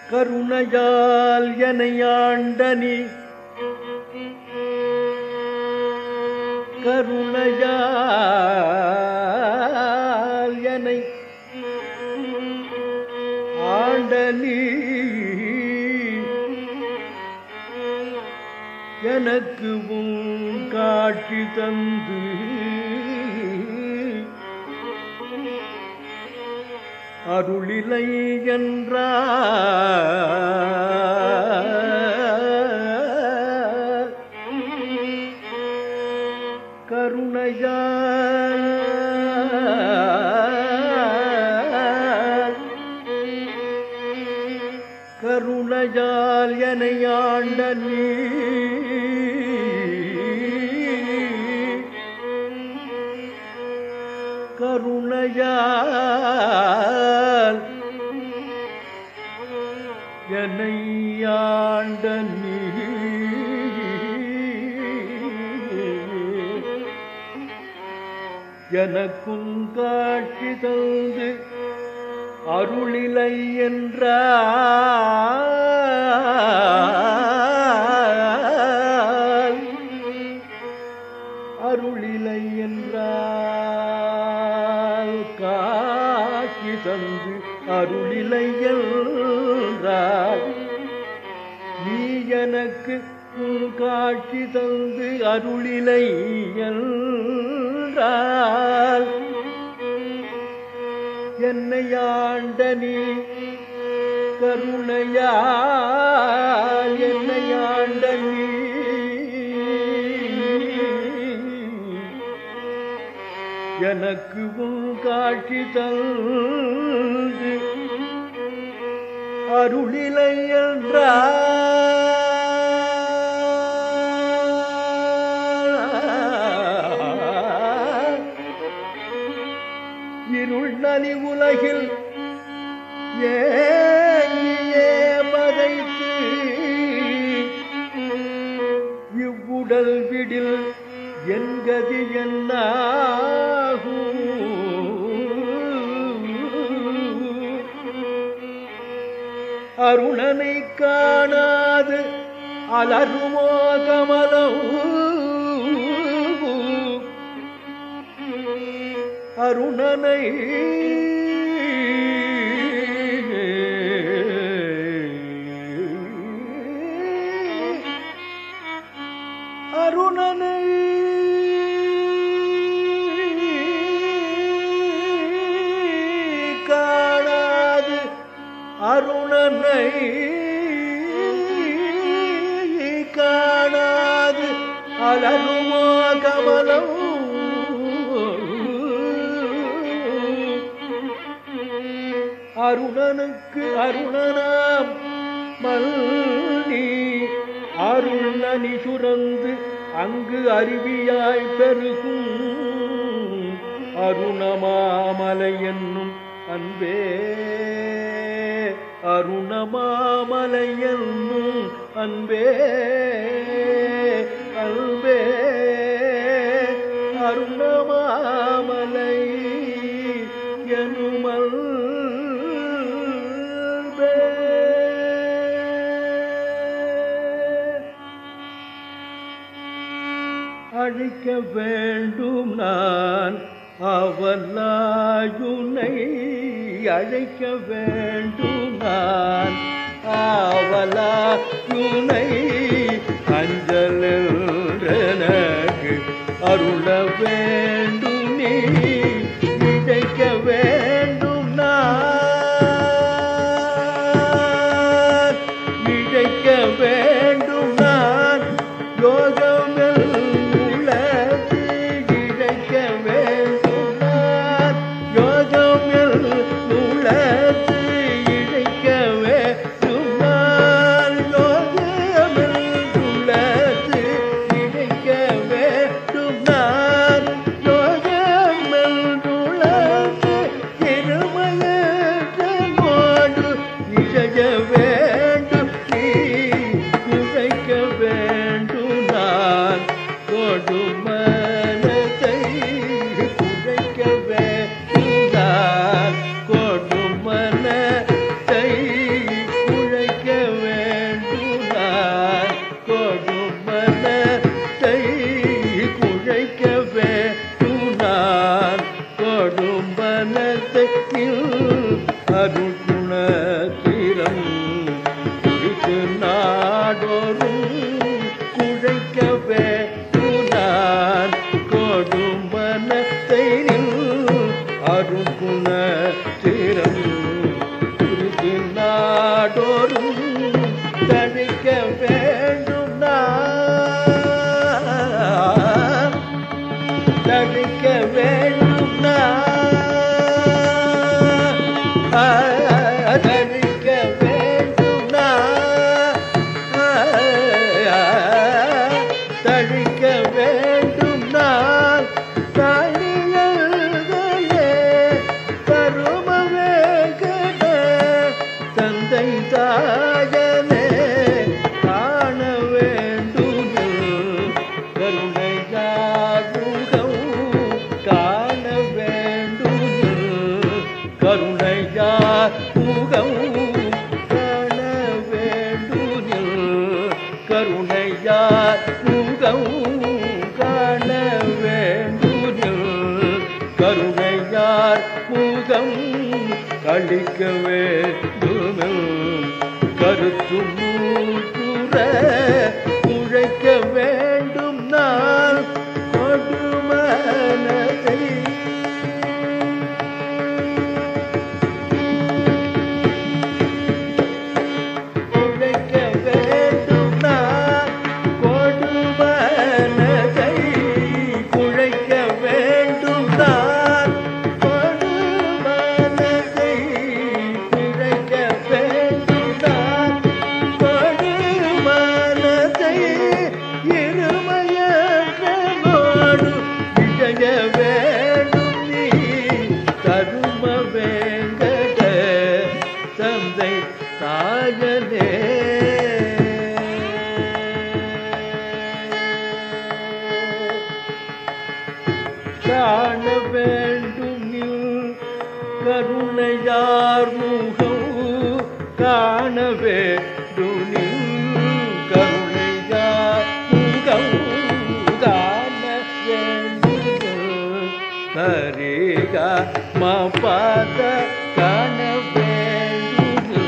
கருணையால் எனையாண்டனி கருணையால் எனை ஆண்டனி எனக்கு உன் காட்சி தந்து அருளிலை என்றார் கருணையால் கருணையால் எனையாண்ட நீ கருணையால் எனையாண்ட நீ எனக்கும் காட்சி தந்து அருளிலை என்றால் அருளிலை என்றால் காட்சி தந்து அருளிலை என்றால் நீ எனக்கு உன் காட்சி தந்து அருளிலை என்றால் என்னை ஆண்ட நீ கருணையால் என்னை ஆண்ட நீ எனக்கு உன் காட்சி தந்து அருளிலை என்றால் இருள் நலி உலகில் ஏங்கியே பதைத்து இவ்வுடல் விடில் என்கதி என்னாகும் அருணனை காணாது அலருமோ கமலம் அருணனை அருணனை காணாது அருணனை காணாது அலருமோ கமலம் அருணனுக்கு அருணனாம் மல்லி அருணனி சுரந்து அங்கு அருவியாய் பெருகும் அருணமாமலை என்னும் அன்பே அருணமாமலை என்னும் அன்பே அன்பே அருணமாமலை எனும் அன்பே அழிக்க வேண்டும் நான் அவலாயுனை அழைக்க வேண்டும் நான் ஆவலாயுனை அஞ்சல் எனக்கு அருள வேண்டும் நீ இழைக்க வேண்டும் நான் இழைக்க வேண்டும் நான் யோகமில் உள்ளது இழைக்க வேண்டும் நான் யோகமில் உள்ளது இழைக்க வேண்டும் நான் யோகமில் உள்ளது இழைக்க வேண்டும் நான் யோகமில் உள்ளது இருமயோடு இழைக்க வேண்டும் நீ குழைக்க வேண்டும் நான் கொடுமனத்தை குழைக்க வேண்டும் நான் கொடுமனத்தை குழைக்க நாடோறும் தணிக்க வேண்டும் நான் தணிக்க வேண்டும் நான் தணிக்க வேண்டும் நான் தழிக்க வேண்டும் நான் தழியல்களே கரும வேகட தந்தை தாயனே காண வேண்டும் கருணை ஜாகுகம் காண வேண்டும் கருணை ஜாகுகம் காண வேண்டும் கருணையார் முகம் காண வேண்டும் கருணையார் முகம் கழிக்க வேண்டும் கருத்து மூற்றுற உழைக்க வேண்டும் நான் கொடுமனதை உழைக்க வேண்டும் நான் கொடுமனதை குழைக்க வேண்டும் நான் கொடுமனதை குழைக்க வேண்டும் நான் கொடுமனதை இருமையோடு விஜய வேண்டும் நீ தரும வேங்கட தந்தை தாயனே காண வேண்டும் நீ கருணையார் முகம் காண வேண்டும் நீ கருணையார் முகம் காண வேண்டும் ஹரிகா மாபாத காண வேண்டும்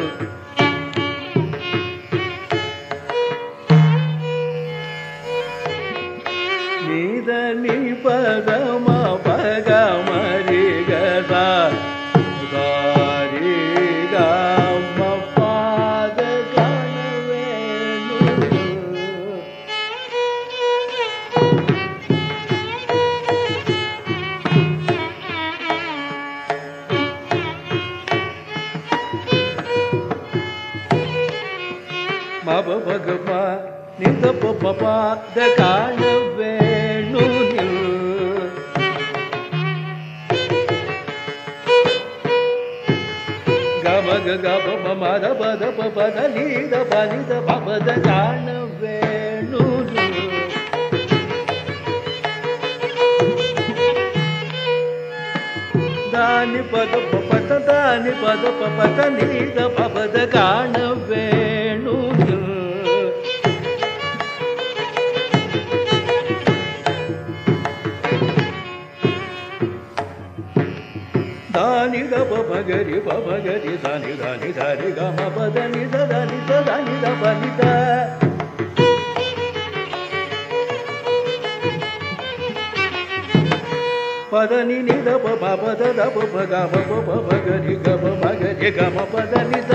நீத நீ பதம பகமரி கதா சாரி கம பாத கணவேணு மப பகமா நித பப்பா த காண வேணு கம க கப மம த பத பத நீத பனித பபத காண வேணு దాని పద పద దాని పద పద నీద పద కాణ వేణు దాని దప భగరి భగరి దాని దాని దారి గమ పద నిద దాని దాని దప నిద పదని నిద పద దప పగ పప భగరి గమ భగరి గమ పద నిద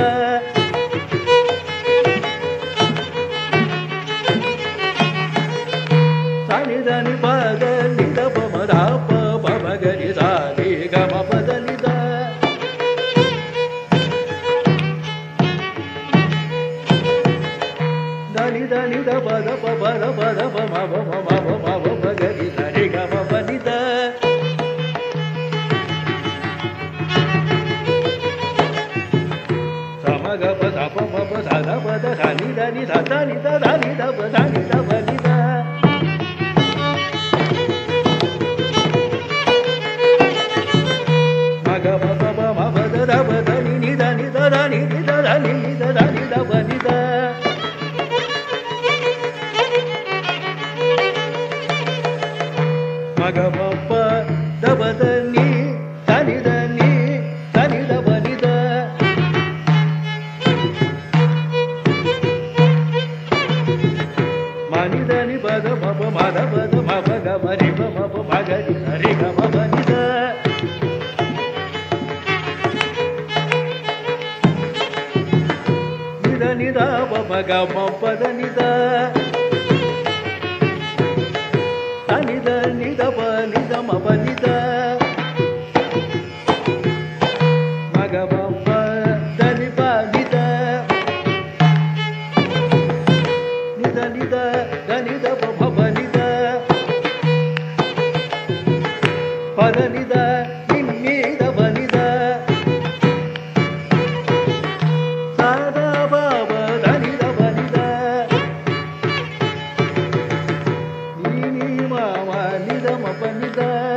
సాని దాని పద నిద పమ దాప భగరి సాని గమ పద నిద దని దని ద పద పద పద పమ పమ పమ పమ భగరి సరి గమ పనిద సమగ పద పమ పద ద పద దని దని ద దని ద దని ద ప దని ద పనిద మగ పద పమ పద ద పద ని ని ద ని ద ద ని ని ద ద ని ని ద ద ని ద పనిద మగమప్ప దబదని తనిదని తనిద బనిద మనిదని బద మప మద బద మపగ మరి మప మగరి హరి గమ బనిద நித பமக பத நித தனித நித ப நித மப நித மக பப்ப தனி ப நித நித நித தனித பப நித பத நித நின்னித பனித சாதா பாப தனித பனித நீ மாமா நித மபனித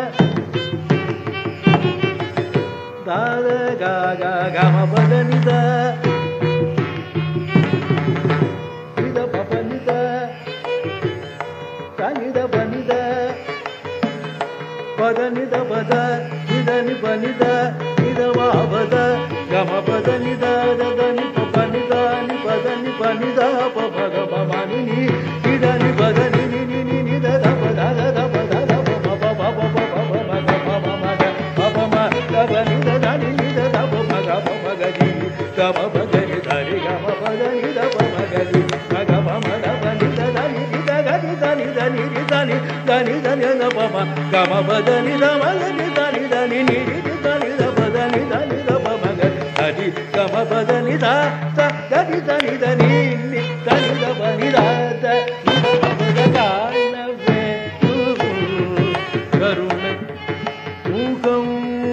தாத காக கம பதனித நித பபனித தனித பனித பத நித பத நித நிப நித நித வாபத கம பத நித தத நிப பனித நிபத நிப நித பபக பமனி நி நித நிபத நி நி நி நி நித தப தத தப தத பப பப பப பப மக பப மக பப ம தப நித தனி நித தப மக பப கதி கம பத நி தரி கம பத நித பம கதி மக பம தப நித தனி நித கதி தனி தனி ரி தனி தனி தனி த பம கம பத நித மக நி தனி தனி நி ரி தனி த பத நி தனி த பம கதி தனி கம பத நி த த தனி தனி தனி நி தனி த ப நி த த நி த பத காணவே கருணை முகம்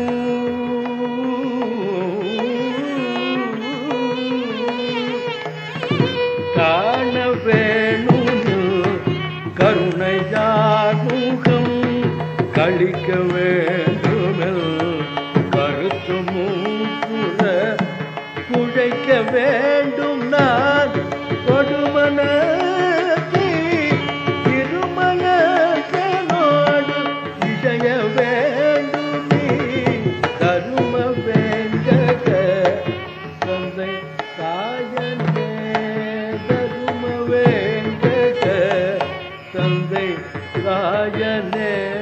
காண வேணும் கருணையார் முகம் கழிக்க வேண்டுமெல் கருத்து மூப்புற குழைக்க வேண்டும் நான் கொடுமனத்தை திருமணத்தனோடு இசைய வேண்டும் நீ கரும வேண்டக தந்தை தாயனே தரும வேண்டக தந்தை தாயனே